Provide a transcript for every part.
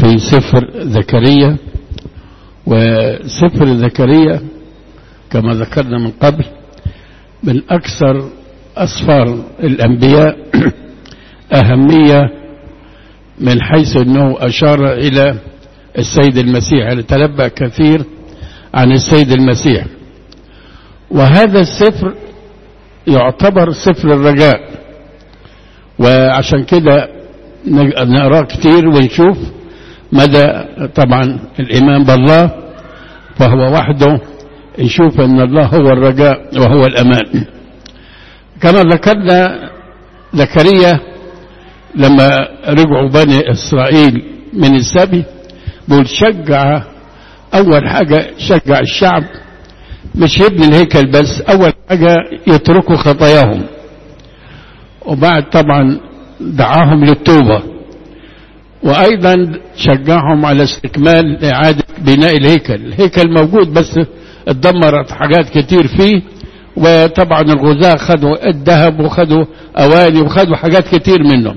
في سفر زكريا وسفر زكريا كما ذكرنا من قبل من أكثر أسفار الأنبياء أهمية من حيث أنه أشار إلى السيد المسيح يعني تنبأ كثير عن السيد المسيح وهذا السفر يعتبر سفر الرجاء وعشان كده نقراه كتير ونشوف مدى طبعا الإيمان بالله فهو وحده نشوف أن الله هو الرجاء وهو الأمان كما ذكرنا زكريا لما رجعوا بني إسرائيل من السبي بيقول شجع أول حاجة شجع الشعب مش يبني الهيكل بس أول حاجة يتركوا خطاياهم وبعد طبعا دعاهم للتوبة وأيضا شجعهم على استكمال إعادة بناء الهيكل الهيكل موجود بس اتدمرت حاجات كتير فيه وطبعا الغزاة خدوا الذهب وخدوا أواني وخدوا حاجات كتير منه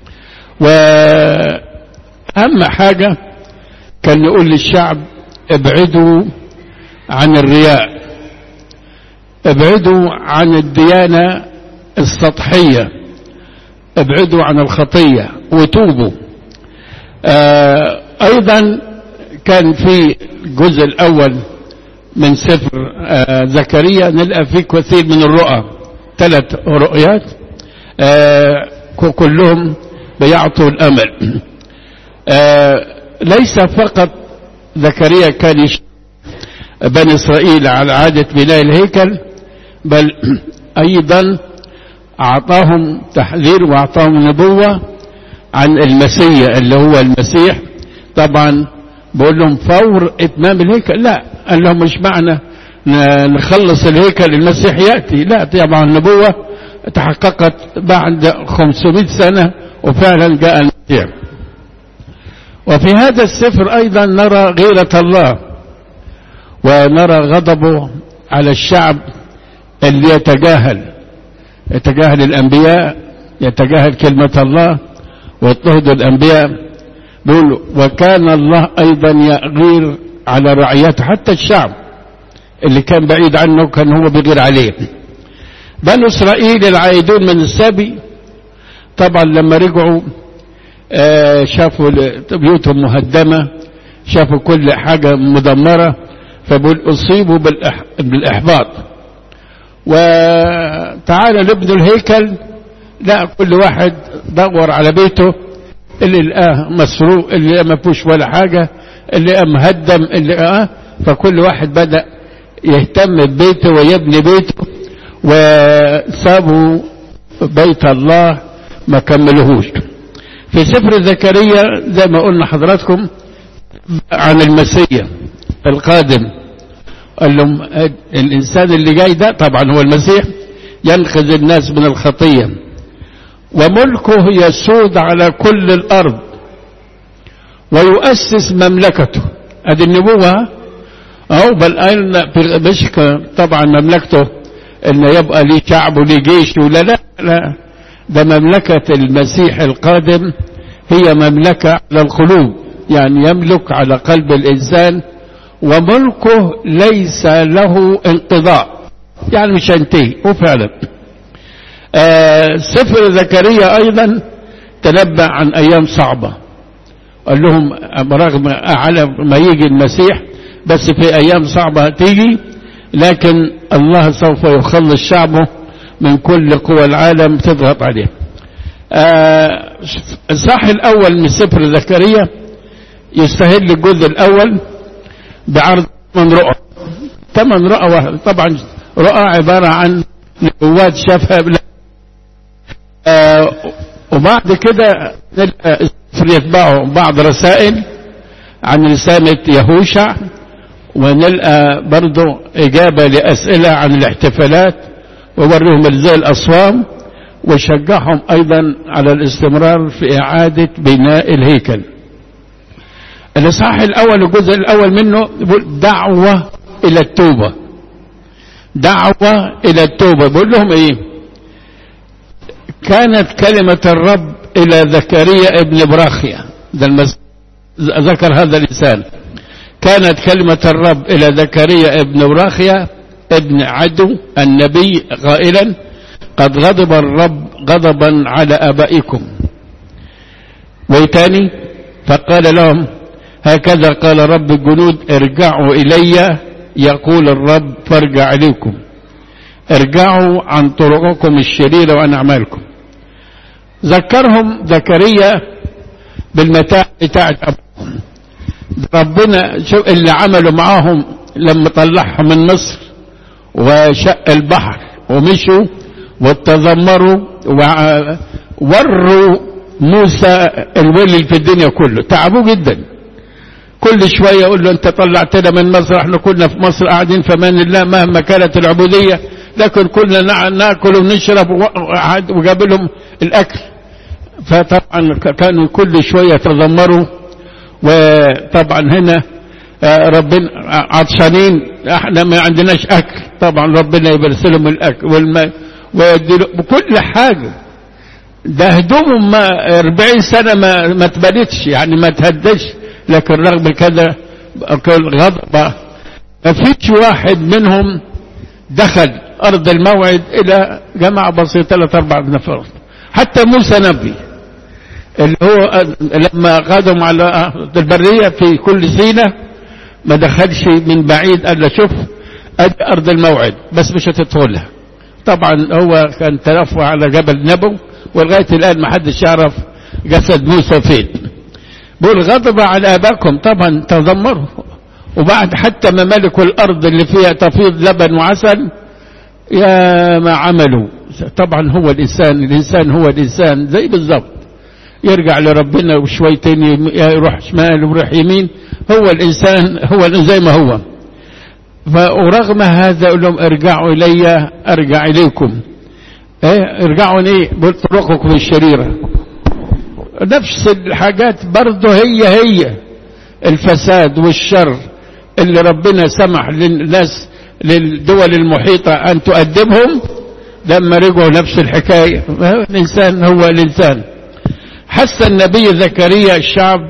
وأهم حاجة كان نقول للشعب ابعدوا عن الرياء ابعدوا عن الديانة السطحية ابعدوا عن الخطية وتوبوا آه ايضا كان في الجزء الاول من سفر آه زكريا نلقى فيه كثير من الرؤى ثلاث رؤيات آه كلهم بيعطوا الامل ليس فقط زكريا كان يشير بني إسرائيل على عادة بناء الهيكل بل أيضا أعطاهم تحذير وأعطاهم نبوة عن المسيح اللي هو المسيح طبعا بقول لهم فور إتمام الهيكل لا قال لهم مش معنى نخلص الهيكل المسيح يأتي لا طبعا النبوة تحققت بعد 500 سنة وفعلا جاء المسيح وفي هذا السفر أيضا نرى غيرة الله ونرى غضبه على الشعب اللي يتجاهل يتجاهل الأنبياء يتجاهل كلمة الله واضطهد الأنبياء بيقول وكان الله أيضا يغير على رعيته حتى الشعب اللي كان بعيد عنه كان هو بيغير عليه بنو إسرائيل العائدون من السبي طبعا لما رجعوا آه شافوا بيوتهم مهدمة شافوا كل حاجة مدمرة فبقول أصيبوا بالإح... بالإحباط وتعالى نبنوا الهيكل لا كل واحد دور على بيته اللي لقاه مسروق اللي ما فيهوش ولا حاجة اللي لقاه مهدم اللي لقاه فكل واحد بدأ يهتم ببيته ويبني بيته وسابوا بيت الله ما كملوهوش في سفر زكريا زي ما قلنا حضراتكم عن المسيح القادم قال لهم الإنسان اللي جاي ده طبعا هو المسيح ينقذ الناس من الخطية وملكه يسود على كل الأرض ويؤسس مملكته هذه النبوة أو بل أن مش طبعا مملكته إنه يبقى ليه شعب وليه جيش ولا لا لا ده مملكة المسيح القادم هي مملكة على القلوب يعني يملك على قلب الإنسان وملكه ليس له انقضاء يعني مش هينتهي وفعلا آه سفر زكريا أيضا تنبأ عن أيام صعبة قال لهم رغم على ما يجي المسيح بس في أيام صعبة تيجي لكن الله سوف يخلص شعبه من كل قوى العالم تضغط عليه آه الصح الأول من سفر زكريا يستهل الجزء الأول بعرض ثمان رؤى ثمان رؤى طبعا رؤى عبارة عن نبوات شافها آه وبعد كده يتبعوا بعض رسائل عن رسالة يهوشع ونلقى برضو إجابة لأسئلة عن الاحتفالات ووريهم ازاي الأصوام وشجعهم أيضا على الاستمرار في إعادة بناء الهيكل الإصحاح الأول الجزء الأول منه يقول دعوة إلى التوبة دعوة إلى التوبة بقول لهم إيه كانت كلمة الرب إلى زكريا ابن براخيا ده المس... ذكر هذا الإنسان كانت كلمة الرب إلى زكريا ابن براخيا ابن عدو النبي قائلا قد غضب الرب غضبا على أبائكم وتاني فقال لهم هكذا قال رب الجنود ارجعوا إلي يقول الرب فارجع إليكم ارجعوا عن طرقكم الشريرة وعن أعمالكم ذكرهم زكريا بالمتاع بتاعت أبوهم ربنا شو اللي عملوا معاهم لما طلعهم من مصر وشق البحر ومشوا وتذمروا ووروا موسى الولي في الدنيا كله تعبوه جدا كل شوية يقول له انت طلعتنا من مصر احنا كنا في مصر قاعدين في امان الله مهما كانت العبودية لكن كنا ناكل ونشرب وجاب لهم الاكل فطبعا كانوا كل شوية يتذمروا وطبعا هنا ربنا عطشانين احنا ما عندناش اكل طبعا ربنا يبرسلهم الاكل والماء ويديله بكل حاجة ده هدومهم ما 40 سنة ما ما اتبنتش يعني ما تهدش لكن رغم كده غضب ما فيش واحد منهم دخل ارض الموعد الى جماعة بسيطة ثلاث اربع نفر حتى موسى نبي اللي هو لما قادم على البرية في كل سينة ما دخلش من بعيد قال له شوف ادي ارض الموعد بس مش هتدخلها طبعا هو كان تلفى على جبل نبو ولغاية الان ما حدش يعرف جسد موسى فين بيقول غضب على اباكم طبعا تذمروا وبعد حتى ما ملكوا الارض اللي فيها تفيض لبن وعسل يا ما عملوا طبعا هو الانسان الانسان هو الانسان زي بالظبط يرجع لربنا وشويتين يروح شمال ويروح يمين هو الانسان هو زي ما هو ورغم هذا يقول لهم ارجعوا الي ارجع اليكم ايه ارجعوا ايه بطرقكم الشريره نفس الحاجات برضه هي هي الفساد والشر اللي ربنا سمح للناس للدول المحيطة أن تقدمهم لما رجعوا نفس الحكاية الإنسان هو الإنسان حس النبي زكريا الشعب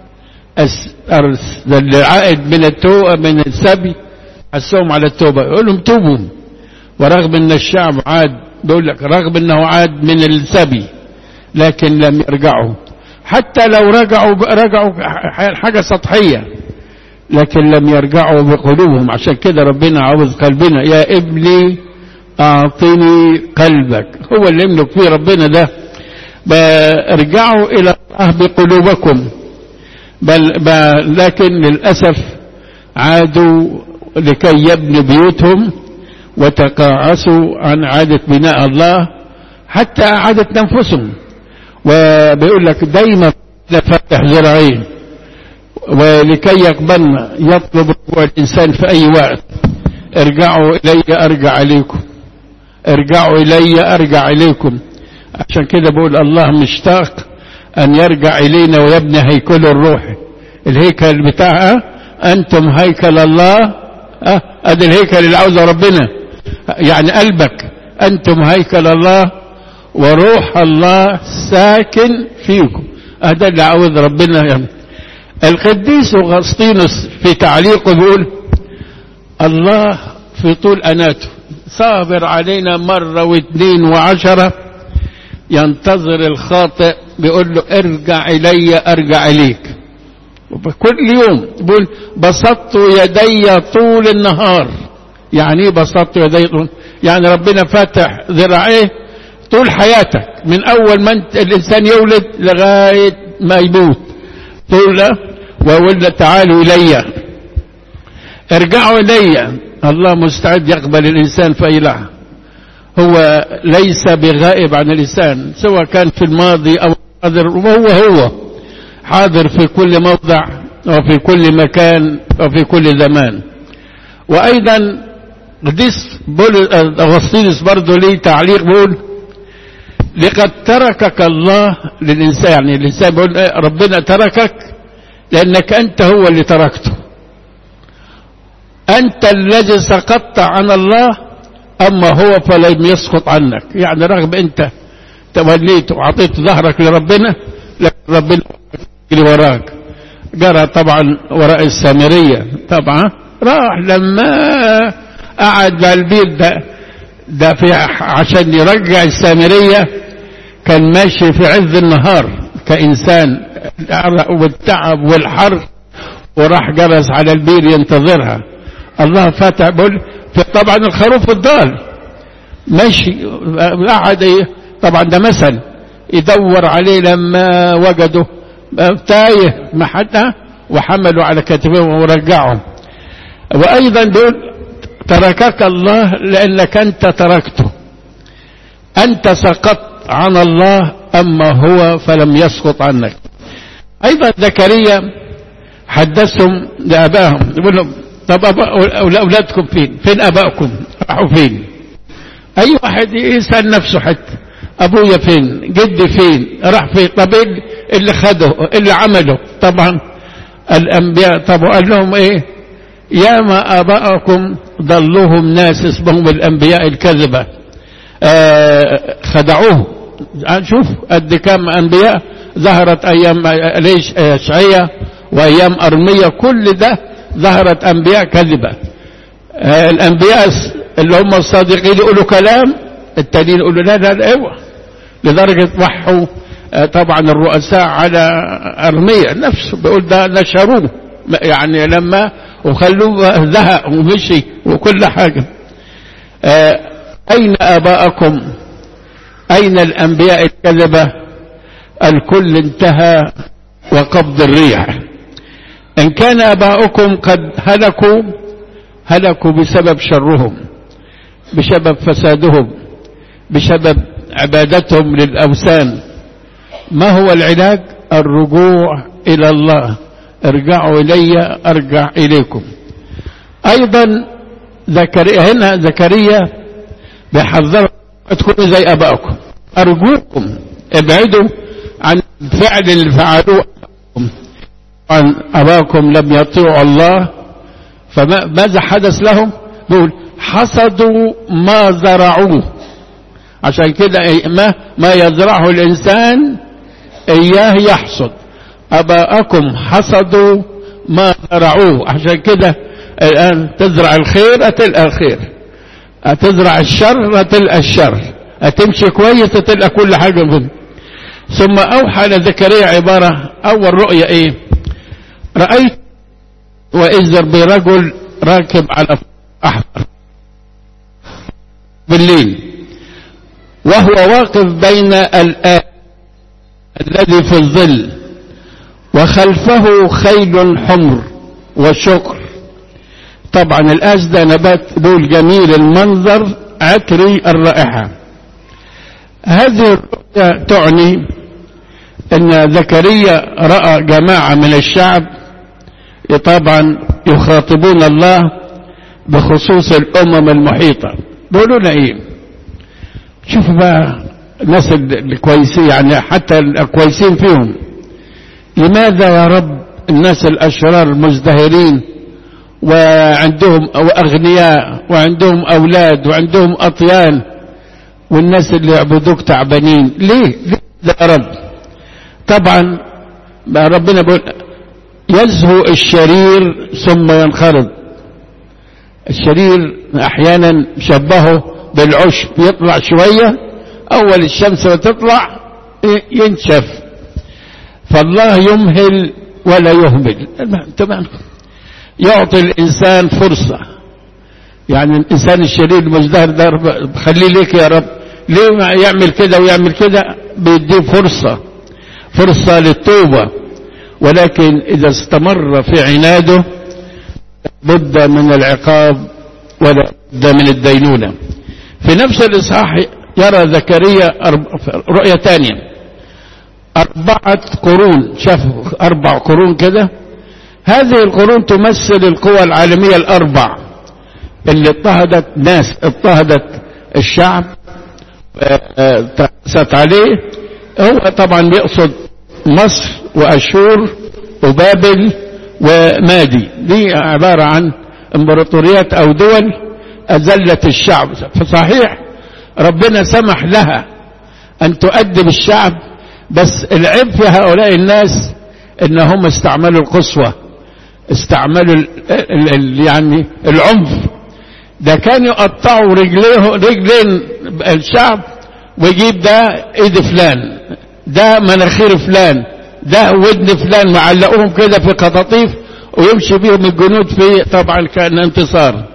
العائد من التوبة من السبي حسهم على التوبة يقول لهم توبوا ورغم ان الشعب عاد بيقول لك رغم انه عاد من السبي لكن لم يرجعوا حتى لو رجعوا رجعوا حاجة سطحية لكن لم يرجعوا بقلوبهم عشان كده ربنا عاوز قلبنا يا ابني اعطني قلبك هو اللي يملك فيه ربنا ده ارجعوا الى الله بقلوبكم بل, بل لكن للاسف عادوا لكي يبنوا بيوتهم وتقاعسوا عن عادة بناء الله حتى عادة انفسهم وبيقول لك دايما فتح ذراعين ولكي يقبلنا يطلب رجوع الإنسان في أي وقت ارجعوا إلي أرجع إليكم ارجعوا إلي أرجع إليكم عشان كده بقول الله مشتاق أن يرجع إلينا ويبني هيكل الروح الهيكل بتاعها أنتم هيكل الله أه أدي الهيكل اللي عاوزه ربنا يعني قلبك أنتم هيكل الله وروح الله ساكن فيكم هذا اللي عاوز ربنا يعني القديس أغسطينوس في تعليقه بيقول الله في طول أناته صابر علينا مرة واثنين وعشرة ينتظر الخاطئ بيقول له ارجع إلي أرجع إليك كل يوم بيقول بسطت يدي طول النهار يعني ايه بسطت يدي طول يعني ربنا فاتح ذراعيه طول حياتك من اول ما انت الانسان يولد لغايه ما يموت تقول له وقلنا تعالوا الي ارجعوا الي الله مستعد يقبل الانسان في اي لحظه هو ليس بغائب عن الانسان سواء كان في الماضي او حاضر وهو هو حاضر في كل موضع وفي كل مكان وفي كل زمان وايضا قديس اغسطينوس برضه ليه تعليق بيقول لقد تركك الله للإنسان يعني الإنسان بيقول ربنا تركك لأنك أنت هو اللي تركته أنت الذي سقطت عن الله أما هو فلم يسقط عنك يعني رغم أنت توليت وعطيت ظهرك لربنا لكن ربنا اللي وراك جرى طبعا وراء السامرية طبعا راح لما قعد بقى البيت ده ده في عشان يرجع السامرية كان ماشي في عز النهار كإنسان والتعب والحر وراح جلس على البير ينتظرها الله فتح بقول طبعا الخروف الضال ماشي قعد ايه طبعا ده مثل يدور عليه لما وجده تايه ما حد وحملوا على كتفهم ورجعهم وايضا دول تركك الله لانك انت تركته انت سقطت عن الله اما هو فلم يسقط عنك ايضا زكريا حدثهم لابائهم يقول لهم طب اولادكم فين فين ابائكم راحوا فين اي واحد يسال نفسه حتى ابويا فين جدي فين راح فين طب ايه اللي خده اللي عمله طبعا الانبياء طب قال لهم ايه يا ما ابائكم ضلوهم ناس اسمهم الانبياء الكذبه آه خدعوه شوف قد كم انبياء ظهرت ايام ليش اشعياء وايام ارميه كل ده ظهرت انبياء كذبه آه الانبياء اللي هم الصادقين يقولوا كلام التانيين يقولوا لا لا لا اوعى لدرجه وحوا آه طبعا الرؤساء على ارميه نفسه بيقول ده نشروه يعني لما وخلوه زهق ومشي وكل حاجه آه اين اباءكم اين الانبياء الكذبه الكل انتهى وقبض الريح ان كان اباؤكم قد هلكوا هلكوا بسبب شرهم بسبب فسادهم بسبب عبادتهم للاوثان ما هو العلاج الرجوع الى الله ارجعوا الي ارجع اليكم ايضا زكريا هنا زكريا بيحذر تكونوا زي ابائكم ارجوكم ابعدوا عن الفعل اللي فعلوه عن اباكم لم يطيعوا الله فماذا حدث لهم بيقول حصدوا ما زرعوه عشان كده ما ما يزرعه الانسان اياه يحصد اباءكم حصدوا ما زرعوه عشان كده الان تزرع الخير هتلقى الخير هتزرع الشر هتلقى الشر هتمشي كويس هتلقى كل حاجه منه ثم اوحى لزكريا عباره اول رؤيه ايه رايت واذا برجل راكب على احمر بالليل وهو واقف بين الآن الذي في الظل وخلفه خيل حمر وشكر طبعا الآس ده نبات دول جميل المنظر عطري الرائحة هذه الرؤيا تعني ان زكريا رأى جماعة من الشعب طبعا يخاطبون الله بخصوص الامم المحيطة بيقولوا لنا ايه شوفوا بقى الناس الكويسين يعني حتى الكويسين فيهم لماذا يا رب الناس الاشرار المزدهرين وعندهم واغنياء وعندهم اولاد وعندهم اطيان والناس اللي يعبدوك تعبانين ليه ليه يا رب طبعا ربنا بيقول يزهو الشرير ثم ينخرط الشرير احيانا شبهه بالعشب يطلع شوية اول الشمس ما تطلع ينشف فالله يمهل ولا يهمل تمام يعطي الانسان فرصة يعني الانسان الشرير المزدهر ده خليه ليك يا رب ليه ما يعمل كده ويعمل كده بيديه فرصة فرصة للتوبة ولكن اذا استمر في عناده بد من العقاب ولا بد من الدينونة في نفس الإصحاح يرى زكريا رؤية ثانية أربعة قرون شاف أربع قرون كده هذه القرون تمثل القوى العالمية الأربع اللي اضطهدت ناس اضطهدت الشعب تأست عليه هو طبعا يقصد مصر وأشور وبابل ومادي دي عبارة عن امبراطوريات أو دول أذلت الشعب فصحيح ربنا سمح لها أن تؤدب الشعب بس العيب في هؤلاء الناس ان هم استعملوا القسوة استعملوا ال ال ال يعني العنف ده كانوا يقطعوا رجليه رجلين الشعب ويجيب ده ايد فلان ده مناخير فلان ده ودن فلان معلقوهم كده في قطاطيف ويمشي بيهم الجنود في طبعا كان انتصار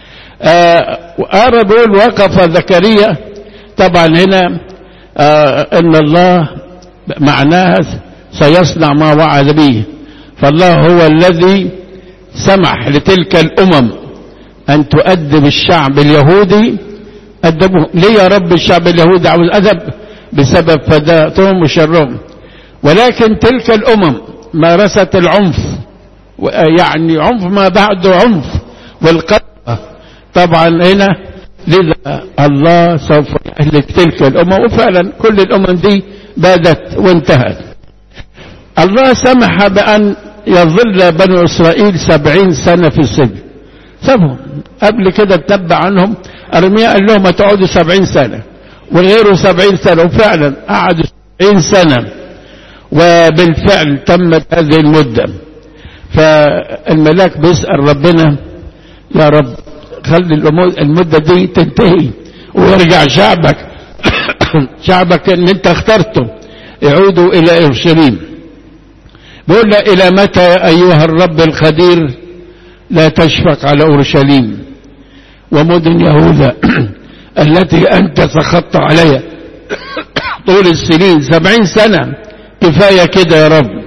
آه بيقول وقف زكريا طبعا هنا آه ان الله معناها سيصنع ما وعد به فالله هو الذي سمح لتلك الامم ان تؤدب الشعب اليهودي أدبوه ليه يا رب الشعب اليهودي عاوز أدب بسبب فداتهم وشرهم ولكن تلك الأمم مارست العنف يعني عنف ما بعده عنف والقتل طبعا هنا لذا الله سوف يهلك تلك الأمم وفعلا كل الأمم دي بادت وانتهت الله سمح بأن يظل بنو إسرائيل سبعين سنة في السجن سابهم قبل كده اتبع عنهم أرميا قال لهم هتقعدوا سبعين سنة وغيره سبعين سنة وفعلا قعدوا سبعين سنة وبالفعل تمت هذه المدة فالملاك بيسأل ربنا يا رب خلي المدة دي تنتهي ويرجع شعبك شعبك ان انت اخترته يعودوا الى اورشليم بيقول له الى متى ايها الرب القدير لا تشفق على اورشليم ومدن يهوذا التي انت سخطت عليها طول السنين سبعين سنة كفاية كده يا رب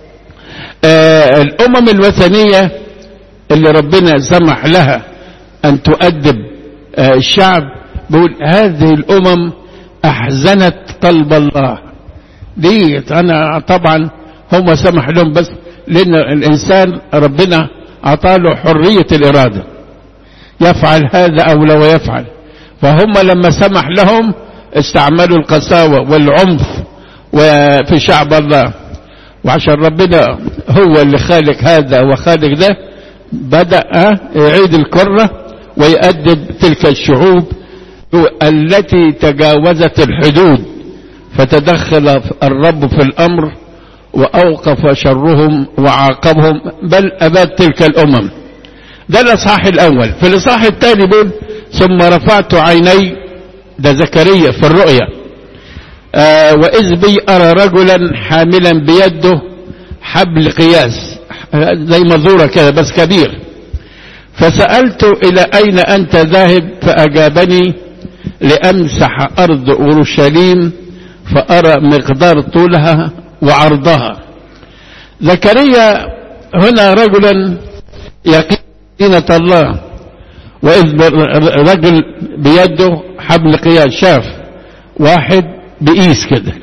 آه الامم الوثنية اللي ربنا سمح لها ان تؤدب آه الشعب بيقول هذه الامم احزنت قلب الله دي انا طبعا هم سمح لهم بس لان الانسان ربنا اعطاله حرية الارادة يفعل هذا او لو يفعل فهم لما سمح لهم استعملوا القساوة والعنف وفي شعب الله وعشان ربنا هو اللي خالق هذا وخالق ده بدأ يعيد الكرة ويأدب تلك الشعوب التي تجاوزت الحدود فتدخل الرب في الأمر وأوقف شرهم وعاقبهم بل أباد تلك الأمم ده الإصحاح الأول في الإصحاح الثاني بيقول ثم رفعت عيني ده زكريا في الرؤيا آه وإذ بي أرى رجلا حاملا بيده حبل قياس زي مزورة كده بس كبير فسألت إلى أين أنت ذاهب فأجابني لأمسح أرض أورشليم فأرى مقدار طولها وعرضها زكريا هنا رجلا يقينة الله وإذ رجل بيده حبل قياس شاف واحد بقيس كده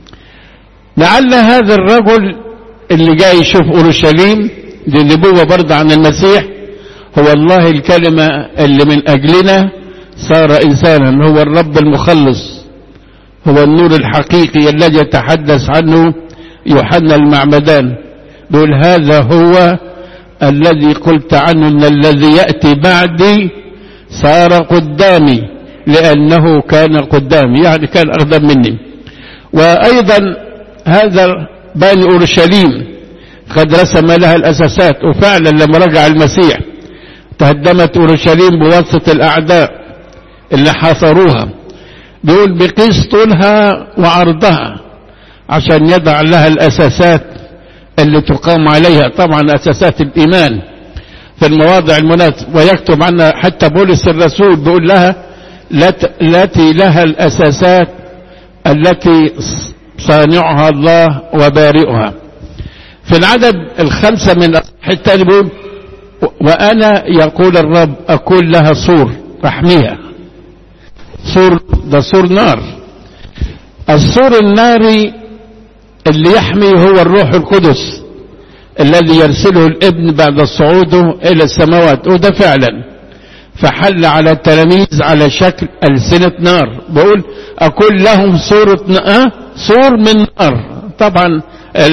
لعل هذا الرجل اللي جاي يشوف أورشليم دي نبوة برضه عن المسيح هو الله الكلمة اللي من أجلنا صار إنسانا هو الرب المخلص هو النور الحقيقي الذي يتحدث عنه يوحنا المعمدان بيقول هذا هو الذي قلت عنه ان الذي يأتي بعدي صار قدامي لأنه كان قدامي يعني كان أقدم مني وأيضا هذا بني أورشليم قد رسم لها الأساسات وفعلا لما رجع المسيح تهدمت أورشليم بواسطة الأعداء اللي حاصروها بيقول بقيس طولها وعرضها عشان يضع لها الأساسات اللي تقام عليها طبعا أساسات الإيمان في المواضع المناسبة ويكتب عنها حتى بولس الرسول بيقول لها التي لها الأساسات التي صانعها الله وبارئها في العدد الخمسة من الأصحاح الثاني بيقول وأنا يقول الرب أكون لها سور أحميها سور ده سور نار السور الناري اللي يحمي هو الروح القدس الذي يرسله الابن بعد صعوده إلى السماوات وده فعلا فحل على التلاميذ على شكل ألسنة نار بقول أكون لهم صورة أه؟ سور من نار طبعا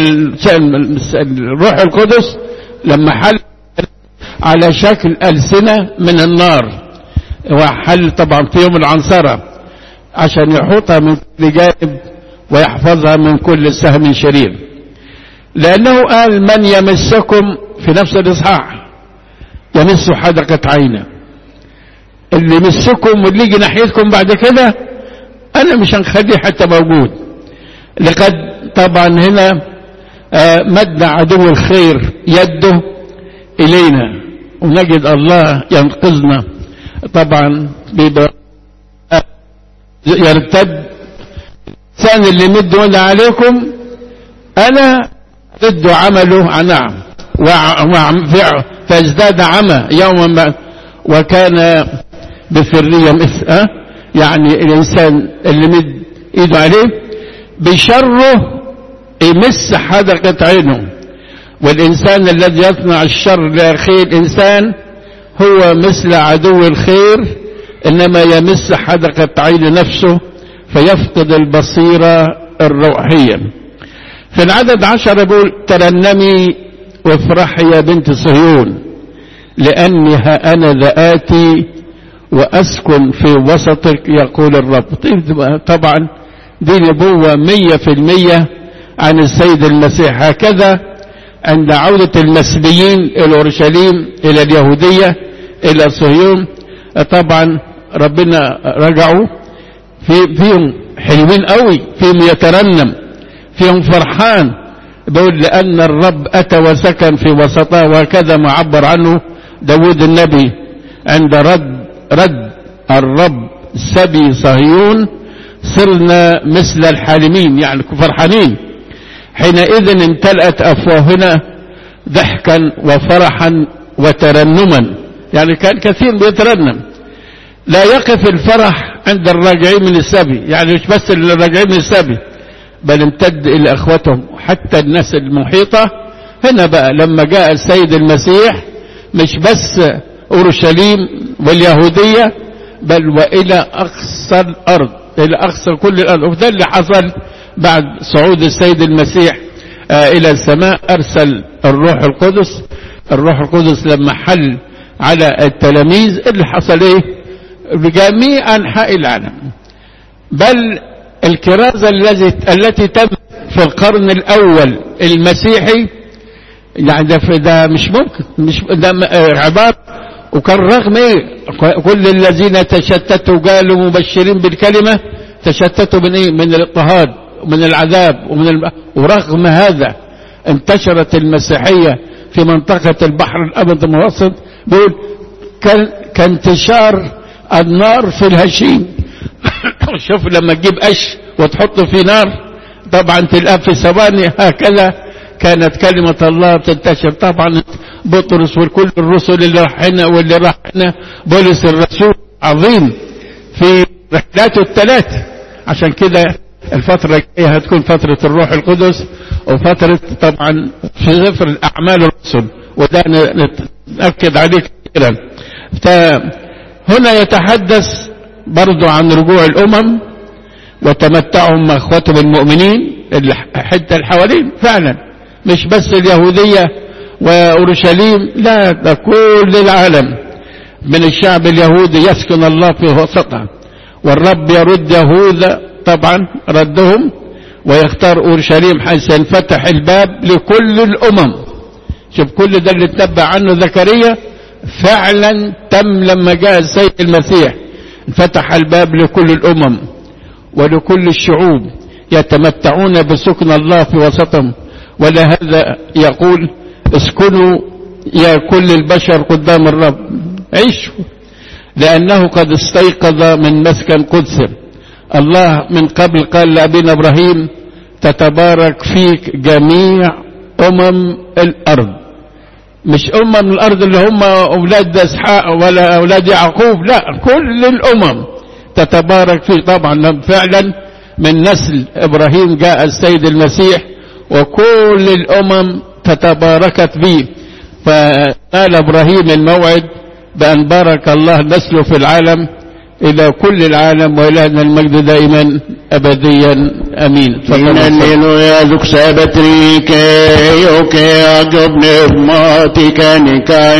الروح القدس لما حل على شكل ألسنة من النار وحل طبعا في يوم العنصرة عشان يحوطها من كل جانب ويحفظها من كل سهم شرير لأنه قال من يمسكم في نفس الإصحاح يمس حدقة عينه اللي يمسكم واللي يجي ناحيتكم بعد كده أنا مش هنخليه حتى موجود لقد طبعا هنا مد عدو الخير يده إلينا ونجد الله ينقذنا طبعا بيبقى يرتد الإنسان اللي مد ولا عليكم أنا ضد عمله نعم فازداد عمى يوما ما وكان بفرية مثل أه؟ يعني الإنسان اللي مد إيده عليه بشره يمس حدقة عينه والإنسان الذي يصنع الشر لأخيه الإنسان هو مثل عدو الخير إنما يمس حدقة عين نفسه فيفقد البصيرة الروحية في العدد عشر يقول ترنمي وافرحي يا بنت صهيون لأنها أنا ذا آتي وأسكن في وسطك يقول الرب طبعا دي نبوة مية في المية عن السيد المسيح هكذا عند عودة المسبيين إلى أورشليم إلى اليهودية إلى صهيون طبعا ربنا رجعوا في فيهم حلوين قوي فيهم يترنم فيهم فرحان بيقول لأن الرب أتى وسكن في وسطها وهكذا ما عبر عنه داود النبي عند رد رد الرب سبي صهيون صرنا مثل الحالمين يعني فرحانين حينئذ امتلأت أفواهنا ضحكا وفرحا وترنما يعني كان كثير بيترنم لا يقف الفرح عند الراجعين من السبي يعني مش بس الراجعين من السبي بل امتد إلى أخوتهم حتى الناس المحيطة هنا بقى لما جاء السيد المسيح مش بس أورشليم واليهودية بل وإلى أقصى الأرض إلى أقصى كل الأرض وده اللي حصل بعد صعود السيد المسيح آه إلى السماء أرسل الروح القدس الروح القدس لما حل على التلاميذ اللي حصل إيه بجميع أنحاء العالم بل الكرازة التي التي تم في القرن الأول المسيحي يعني ده, ده مش ممكن مش ده عبارة وكان رغم ايه كل الذين تشتتوا قالوا مبشرين بالكلمة تشتتوا من ايه من الاضطهاد ومن العذاب ومن الم... ورغم هذا انتشرت المسيحية في منطقة البحر الأبيض المتوسط بيقول كانتشار النار في الهشيم شوف لما تجيب قش وتحطه في نار طبعا تلقاه في ثواني هكذا كانت كلمة الله تنتشر طبعا بطرس وكل الرسل اللي راح هنا واللي راح هنا بولس الرسول عظيم في رحلاته الثلاث عشان كده الفترة الجاية هتكون فترة الروح القدس وفترة طبعا في سفر الأعمال الرسل وده نأكد عليه كثيرا هنا يتحدث برضو عن رجوع الأمم وتمتعهم مع اخواتهم المؤمنين الحتة الحوالين فعلا مش بس اليهودية وأورشليم لا ده كل العالم من الشعب اليهودي يسكن الله في وسطها والرب يرد يهوذا طبعا ردهم ويختار أورشليم حيث ينفتح الباب لكل الأمم شوف كل ده اللي اتنبأ عنه زكريا فعلا تم لما جاء السيد المسيح انفتح الباب لكل الأمم ولكل الشعوب يتمتعون بسكن الله في وسطهم ولهذا يقول اسكنوا يا كل البشر قدام الرب عيشوا لأنه قد استيقظ من مسكن قدسه الله من قبل قال لأبينا إبراهيم تتبارك فيك جميع أمم الأرض مش أمم الأرض اللي هم أولاد إسحاق ولا أولاد يعقوب لا كل الأمم تتبارك فيه طبعا فعلا من نسل إبراهيم جاء السيد المسيح وكل الأمم تتباركت به فقال إبراهيم الموعد بأن بارك الله نسله في العالم إلى كل العالم وإلهنا المجد دائما أبديا أمين Hallelujah, duksa batrike, yoke agobne mati kanikaim,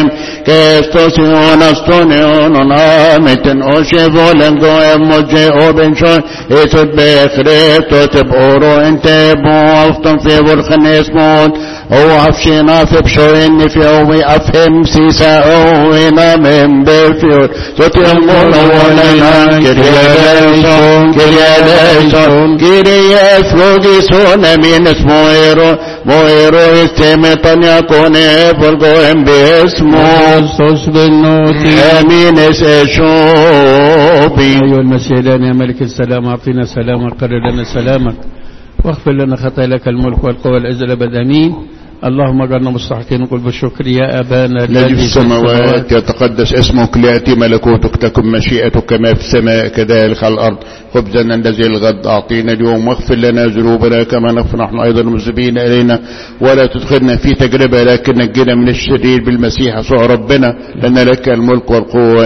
Kristus Jonas mitten och chevolen gå emot Jehoben sjön Esut bekräft och typ oro inte bo afton för vår genesmål och afshina för pshoen في أوي أفهم سيسا أوينا من بفيور سوتي المولا ولنا كرياليسون كرياليسون كريا فلوغيسون من اسمويرو مويرو استمتن يكون فرقوهم باسمه Kristus بالنوتي امين اسشوبي أيها المسيح الآن يا ملك السلام أعطينا سلامك قرر لنا سلامك واغفر لنا خطايا لك الملك والقوة والعزة الأبد أمين اللهم اجعلنا مستحقين نقول بالشكر يا أبانا الذي في السماوات يتقدس اسمك ليأتي ملكوتك تكن مشيئتك كما في السماء كذلك على الأرض خبزنا الذي الغد أعطينا اليوم واغفر لنا ذنوبنا كما نغفر نحن أيضا المذنبين إلينا ولا تدخلنا في تجربة لكن نجنا من الشرير بالمسيح يسوع ربنا لأن لك الملك والقوة